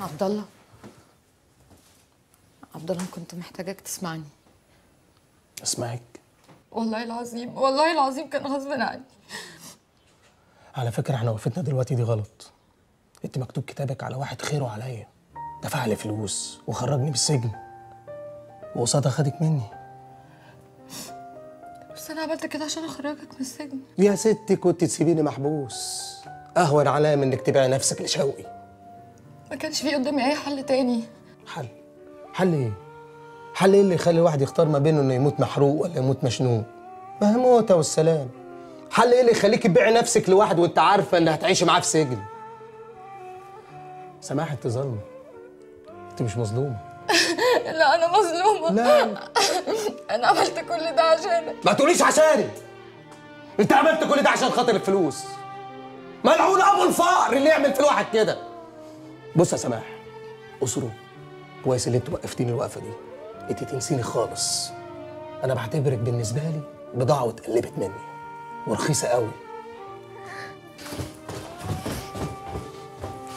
عبد الله عبد الله كنت محتاجاك تسمعني اسمعك والله العظيم والله العظيم كان غصب عني على فكره احنا وقفتنا دلوقتي دي غلط انت مكتوب كتابك على واحد خيره عليا دفع لي فلوس وخرجني من السجن وقصادها خدك مني بس انا عملت كده عشان اخرجك من السجن يا ستي كنت تسيبيني محبوس اهون عليا من انك تبيعي نفسك لشوقي ما كانش في قدامي اي حل تاني حل حل ايه حل ايه اللي يخلي الواحد يختار ما بينه انه يموت محروق ولا يموت مشنوق ما هي موتة والسلام حل ايه اللي يخليك تبيعي نفسك لواحد وانت عارفه ان هتعيشي معاه في سجن سماح انت ظالمه انت مش مظلومه لا انا مظلومه لا انا عملت كل ده عشانك ما تقوليش عشاني انت عملت كل ده عشان خاطر الفلوس ملعون ابو الفقر اللي يعمل في الواحد كده بص يا سماح اسره كويس اللي انت وقفتيني الوقفه دي انت تنسيني خالص انا بعتبرك بالنسبه لي بضاعه واتقلبت مني ورخيصه قوي